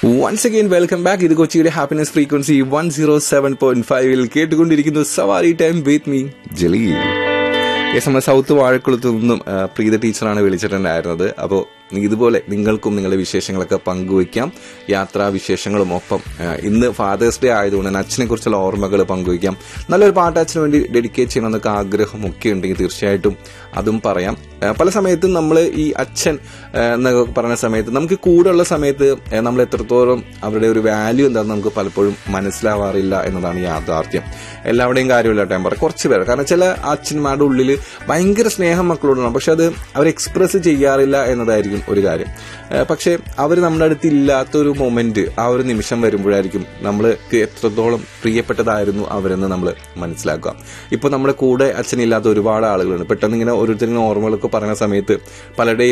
once again welcome back ഇത് കൊച്ചിയുടെ happiness frequency one zero seven point ഫൈവിൽ കേട്ടുകൊണ്ടിരിക്കുന്നു സവാരി time with me Jaleel yes നമ്മൾ സൗത്ത് വാഴക്കുളത്ത് നിന്നും ആ, പ്രീത ടീച്ചറാണ് വിളിച്ചിട്ടുണ്ടായിരുന്നത് അപ്പോൾ ഇതുപോലെ നിങ്ങൾക്കും നിങ്ങളുടെ വിശേഷങ്ങളൊക്കെ പങ്കുവയ്ക്കാം യാത്രാ വിശേഷങ്ങളും ഒപ്പം ആ, ഇന്ന് ഫാദേഴ്സ് ഡേ ആയതുകൊണ്ട് തന്നെ അച്ഛനെ കുറിച്ചുള്ള ഓർമ്മകൾ പങ്കുവയ്ക്കാം നല്ലൊരു പാട്ട് അച്ഛന് വേണ്ടി ഡെഡിക്കേറ്റ് ചെയ്യണമെന്നൊക്കെ ആഗ്രഹമൊക്കെ ഉണ്ടെങ്കിൽ തീർച്ചയായിട്ടും അതും പറയാം ആ, പല സമയത്തും നമ്മൾ ഈ അച്ഛൻ ആ, എന്നൊക്കെ പറയുന്ന സമയത്ത് നമുക്ക് കൂടെയുള്ള സമയത്ത് ആ, നമ്മൾ എത്രത്തോളം അവരുടെ ഒരു വാല്യൂ എന്താണെന്ന് നമുക്ക് പലപ്പോഴും മനസ്സിലാവാറില്ല എന്നതാണ് യാഥാർത്ഥ്യം എല്ലാവരുടെയും കാര്യമില്ല ടൈം പറയാം കുറച്ച് പേർ കാരണം ചില അച്ഛന്മാരുടെ ഉള്ളിൽ ഭയങ്കര സ്നേഹം മക്കളോടാണ് പക്ഷെ അത് അവർ എക്സ്പ്രസ് ചെയ്യാറില്ല എന്നതായിരിക്കും ഒരു കാര്യം ആ, പക്ഷേ അവർ നമ്മുടെ അടുത്ത് ഇല്ലാത്ത ഒരു മൊമെന്റ് ആ ഒരു നിമിഷം വരുമ്പോഴായിരിക്കും നമ്മൾക്ക് എത്രത്തോളം പ്രിയപ്പെട്ടതായിരുന്നു അവരെന്ന് നമ്മൾ മനസ്സിലാക്കുക ഇപ്പൊ നമ്മുടെ കൂടെ അച്ഛനില്ലാത്ത ഒരുപാട് ആളുകളുണ്ട് പെട്ടെന്ന് ഇങ്ങനെ ഓരോരുത്തരും ഓർമ്മകളൊക്കെ പറയുന്ന സമയത്ത് പലരുടെയും